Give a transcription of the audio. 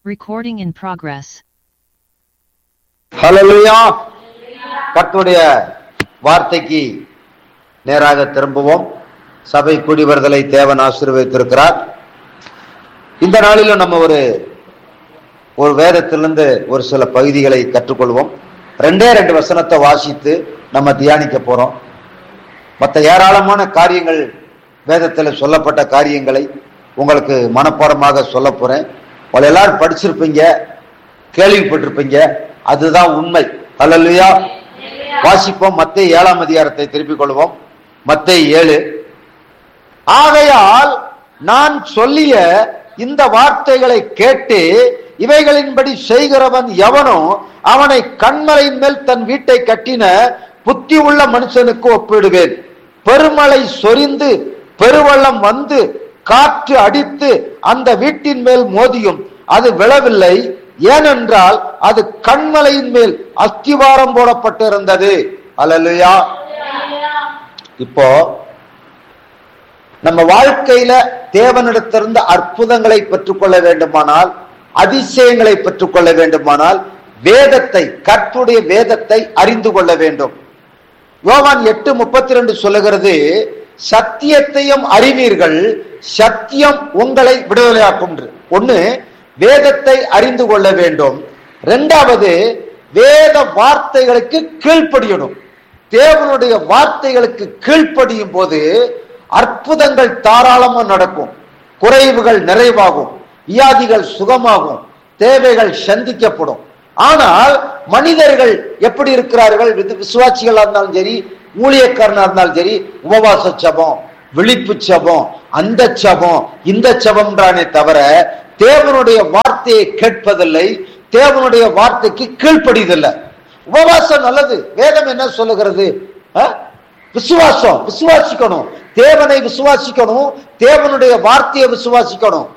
Recording in progress. ஹalleluya கர்த்தருடைய வார்த்தைக்கு நேராக திரும்புவோம் சபை கூடி வருதலை தேவன் ஆசீர்வதித்திருக்கிறார் இந்த நாளிலும் நம்ம ஒரு ஒரு வேதத்திலிருந்து ஒரு சில பகுதிகளை கற்றுக்கொள்வோம் ரெண்டே ரெண்டு வசனத்தை வாசித்து நம்ம தியானிக்க போறோம் மற்ற ஏராளமான காரியங்கள் வேதத்தில் சொல்லப்பட்ட காரியங்களை உங்களுக்கு மனப்பாடமாக சொல்ல போறேன் உங்களை எல்லாரும் படிச்சிருப்பீங்க கேள்விப்பட்டிருப்பீங்க அதுதான் உண்மை அல்லையா வாசிப்போம் மத்திய ஏழாம் அதிகாரத்தை திருப்பிக் கொள்வோம் மத்திய ஏழு ஆகையால் நான் சொல்லிய இந்த வார்த்தைகளை கேட்டு இவைகளின்படி செய்கிறவன் எவனோ அவனை கண்மலையின் மேல் தன் வீட்டை கட்டின புத்தி உள்ள மனுஷனுக்கு ஒப்பிடுவேன் பெருமழை சொரிந்து பெருவெள்ளம் வந்து காற்று அடித்து அந்த வீட்டின் மேல் மோதியும் அது விழவில்லை ஏனென்றால் அது கண்மலையின் மேல் அஸ்திவாரம் போடப்பட்டிருந்தது அல்லலுயா இப்போ நம்ம வாழ்க்கையில தேவனிடத்திலிருந்து அற்புதங்களை பெற்றுக்கொள்ள வேண்டுமானால் அதிசயங்களை பெற்றுக்கொள்ள வேண்டுமானால் வேதத்தை கர்த்துடைய வேதத்தை அறிந்து கொள்ள வேண்டும் யோவான் எட்டு முப்பத்தி ரெண்டு சொல்லுகிறது சத்தியத்தையும் அறிவீர்கள் சத்தியம் உங்களை விடுதலையாக்கும் ஒண்ணு வேதத்தை அறிந்து கொள்ள வேண்டும் இரண்டாவது வேத வார்த்தைகளுக்கு கீழ்ப்படியணும் தேவனுடைய வார்த்தைகளுக்கு கீழ்ப்படியும் போது அற்புதங்கள் தாராளமா நடக்கும் குறைவுகள் நிறைவாகும் வியாதிகள் சுகமாகும் தேவைகள் சந்திக்கப்படும் ஆனால் மனிதர்கள் எப்படி இருக்கிறார்கள் விது- விசுவாசிகளா இருந்தாலும் சரி ஊழியக்காரனா இருந்தாலும் சரி உபவாச சபம் விழிப்பு சபம் அந்த சபம் இந்த சபம்ன்றானே தவிர தேவனுடைய வார்த்தையை கேட்பதில்லை தேவனுடைய வார்த்தைக்கு கீழ்ப்படியதில்லை உபவாசம் நல்லது வேதம் என்ன சொல்லுகிறது ஆ? விசுவாசம் விசுவாசிக்கணும் தேவனை விசுவாசிக்கணும் தேவனுடைய வார்த்தையை விசுவாசிக்கணும்